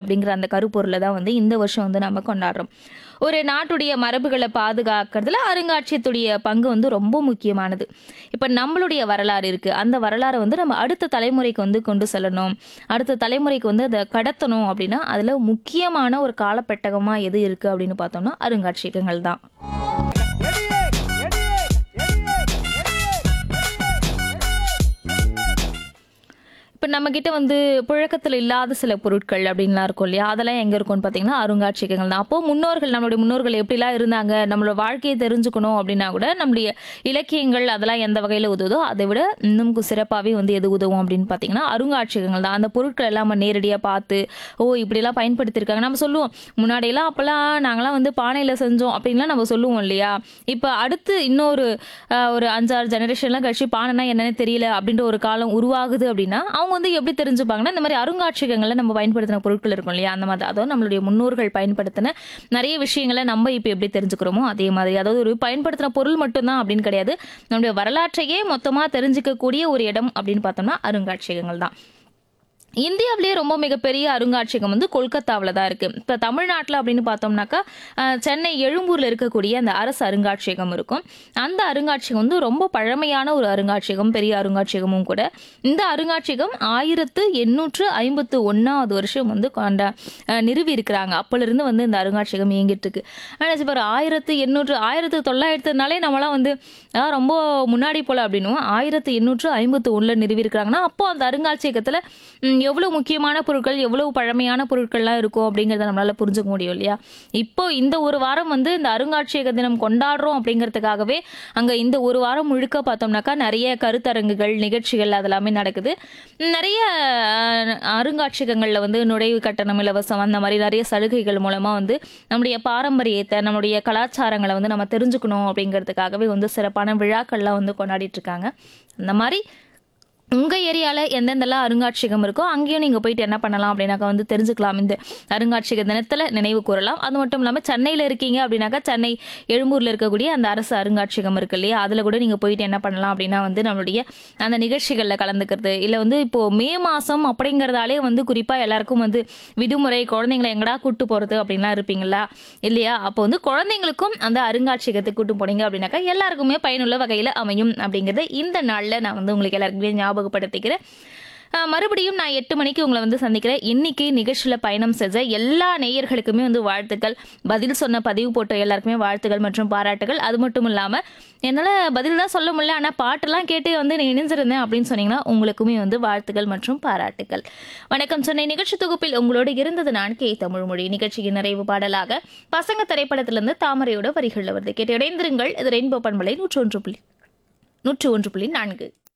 அப்படிங்கிற அந்த கருப்பொருளை தான் வந்து இந்த வருஷம் வந்து நம்ம கொண்டாடுறோம் ஒரு நாட்டுடைய மரபுகளை பாதுகாக்கிறதுல அருங்காட்சியத்துடைய பங்கு வந்து ரொம்ப முக்கியமானது இப்போ நம்மளுடைய வரலாறு இருக்குது அந்த வரலாறை வந்து நம்ம அடுத்த தலைமுறைக்கு வந்து கொண்டு செல்லணும் அடுத்த தலைமுறைக்கு வந்து அதை கடத்தணும் அப்படின்னா அதில் முக்கியமான ஒரு காலப்பெட்டகமாக எது இருக்குது அப்படின்னு பார்த்தோம்னா அருங்காட்சியகங்கள் தான் இப்போ நம்மக்கிட்ட வந்து புழக்கத்தில் இல்லாத சில பொருட்கள் அப்படின்லாம் இருக்கும் இல்லையா அதெல்லாம் எங்கே இருக்கும்னு பார்த்தீங்கன்னா அருங்காட்சியகங்கள் தான் அப்போது முன்னோர்கள் நம்மளுடைய முன்னோர்கள் எப்படிலாம் இருந்தாங்க நம்மளோட வாழ்க்கையை தெரிஞ்சுக்கணும் அப்படின்னா கூட நம்முடைய இலக்கியங்கள் அதெல்லாம் எந்த வகையில் உதவுதோ அதை விட இன்னும் சிறப்பாகவே வந்து எது உதவும் அப்படின்னு பார்த்தீங்கன்னா அருங்காட்சியகங்கள் தான் அந்த பொருட்கள் எல்லாம் நம்ம நேரடியாக பார்த்து ஓ இப்படிலாம் பயன்படுத்தியிருக்காங்க நம்ம சொல்லுவோம் முன்னாடியெல்லாம் அப்போல்லாம் நாங்களாம் வந்து பானையில் செஞ்சோம் அப்படின்லாம் நம்ம சொல்லுவோம் இல்லையா இப்போ அடுத்து இன்னொரு ஆஹ், ஒரு அஞ்சாறு ஜெனரேஷன்லாம் கழிச்சு பானைனா என்னன்னு தெரியல அப்படின்ற ஒரு காலம் உருவாகுது அப்படின்னா அவங்க வந்து எப்படி தெரிஞ்சுப்பாங்கன்னா இந்த மாதிரி அருங்காட்சியகங்களில் நம்ம பயன்படுத்தின பொருட்கள் இருக்கும் இல்லையா அந்த மாதிரி அதாவது நம்மளுடைய முன்னோர்கள் பயன்படுத்தின நிறைய விஷயங்களை நம்ம இப்போ எப்படி தெரிஞ்சுக்கிறோமோ அதே மாதிரி அதாவது ஒரு பயன்படுத்தின பொருள் மட்டும்தான் அப்படின்னு கிடையாது நம்மளுடைய வரலாற்றையே மொத்தமாக தெரிஞ்சுக்கக்கூடிய ஒரு இடம் அப்படின்னு பார்த்தோம்னா அருங்காட்சியகங்கள் தான் இந்தியாவிலேயே ரொம்ப மிகப்பெரிய அருங்காட்சியகம் வந்து கொல்கத்தாவில் தான் இருக்குது இப்போ தமிழ்நாட்டில் அப்படின்னு பார்த்தோம்னாக்கா அஹ், சென்னை எழும்பூரில் இருக்கக்கூடிய அந்த அரசு அருங்காட்சியகம் இருக்கும் அந்த அருங்காட்சியகம் வந்து ரொம்ப பழமையான ஒரு அருங்காட்சியகம் பெரிய அருங்காட்சியகமும் கூட இந்த அருங்காட்சியகம் ஆயிரத்து எண்ணூற்று ஐம்பத்து ஒன்றாவது வருஷம் வந்து கொண்ட அஹ், நிறுவி இருக்கிறாங்க அப்போலேருந்து வந்து இந்த அருங்காட்சியகம் இயங்கிட்டு இருக்கு ஆனால் இப்போ ஒரு ஆயிரத்து எண்ணூற்று ஆயிரத்து தொள்ளாயிரத்துனாலே நம்மளாம் வந்து ஆ, ரொம்ப முன்னாடி போல அப்படின்னும் ஆயிரத்து எண்ணூற்று ஐம்பத்து ஒன்றில் நிறுவி இருக்கிறாங்கன்னா அப்போ அந்த அருங்காட்சியகத்தில் எவ்வளோ முக்கியமான பொருட்கள் எவ்வளவு பழமையான பொருட்கள்லாம் இருக்கும் அப்படிங்கிறத நம்மளால புரிஞ்சுக்க முடியும் இல்லையா இப்போ இந்த ஒரு வாரம் வந்து இந்த அருங்காட்சியக தினம் கொண்டாடுறோம் அப்படிங்கிறதுக்காகவே அங்கே இந்த ஒரு வாரம் முழுக்க பார்த்தோம்னாக்கா நிறைய கருத்தரங்குகள் நிகழ்ச்சிகள் அதெல்லாமே நடக்குது நிறைய அஹ், அருங்காட்சியகங்களில் வந்து நுழைவு கட்டணம் இலவசம் அந்த மாதிரி நிறைய சலுகைகள் மூலமாக வந்து நம்முடைய பாரம்பரியத்தை நம்முடைய கலாச்சாரங்களை வந்து நம்ம தெரிஞ்சுக்கணும் அப்படிங்கிறதுக்காகவே வந்து சிறப்பான விழாக்கள்லாம் வந்து கொண்டாடிட்டு இருக்காங்க அந்த மாதிரி உங்கள் ஏரியாவில் எந்தெந்தெல்லாம் அருங்காட்சியகம் இருக்கோ அங்கேயும் நீங்கள் போயிட்டு என்ன பண்ணலாம் அப்படின்னாக்கா வந்து தெரிஞ்சுக்கலாம் இந்த அருங்காட்சியக தினத்தில் நினைவு கூறலாம் அது மட்டும் இல்லாமல் சென்னையில் இருக்கீங்க அப்படின்னாக்கா சென்னை எழும்பூரில் இருக்கக்கூடிய அந்த அரசு அருங்காட்சியகம் இருக்கு இல்லையா அதில் கூட நீங்கள் போயிட்டு என்ன பண்ணலாம் அப்படின்னா வந்து நம்மளுடைய அந்த நிகழ்ச்சிகளில் கலந்துக்கிறது இல்லை வந்து இப்போது மே மாதம் அப்படிங்கிறதாலே வந்து குறிப்பாக எல்லாருக்கும் வந்து விடுமுறை குழந்தைங்களை எங்கடா கூட்டு போகிறது அப்படின்லாம் இருப்பீங்களா இல்லையா அப்போ வந்து குழந்தைங்களுக்கும் அந்த அருங்காட்சியகத்துக்கு கூட்டு போனீங்க அப்படின்னாக்கா எல்லாருக்குமே பயனுள்ள வகையில் அமையும் அப்படிங்கிறத இந்த நாளில் நான் வந்து உங்களுக்கு எல்லாருக்குமே ஞாபகப்படுத்திக்கிறேன் அஹ் மறுபடியும் நான் எட்டு மணிக்கு உங்களை வந்து சந்திக்கிறேன் இன்னைக்கு நிகழ்ச்சியில் பயணம் செஞ்ச எல்லா நேயர்களுக்குமே வந்து வாழ்த்துக்கள் பதில் சொன்ன பதிவு போட்ட எல்லாருக்குமே வாழ்த்துக்கள் மற்றும் பாராட்டுகள் அது மட்டும் இல்லாமல் என்னால் பதில் தான் சொல்ல முடியல ஆனால் பாட்டெல்லாம் கேட்டு வந்து நான் இணைஞ்சிருந்தேன் அப்படின்னு சொன்னீங்கன்னா உங்களுக்குமே வந்து வாழ்த்துக்கள் மற்றும் பாராட்டுகள் வணக்கம் சென்னை நிகழ்ச்சி தொகுப்பில் உங்களோடு இருந்தது நான் கே தமிழ்மொழி நிகழ்ச்சியின் நிறைவு பாடலாக பசங்க திரைப்படத்திலிருந்து தாமரையோட வரிகளில் வருது கேட்டு இணைந்திருங்கள் இது ரெயின்போ பண்பலை நூற்று ஒன்று புள்ளி நூற்று ஒன்று புள்ளி நான்கு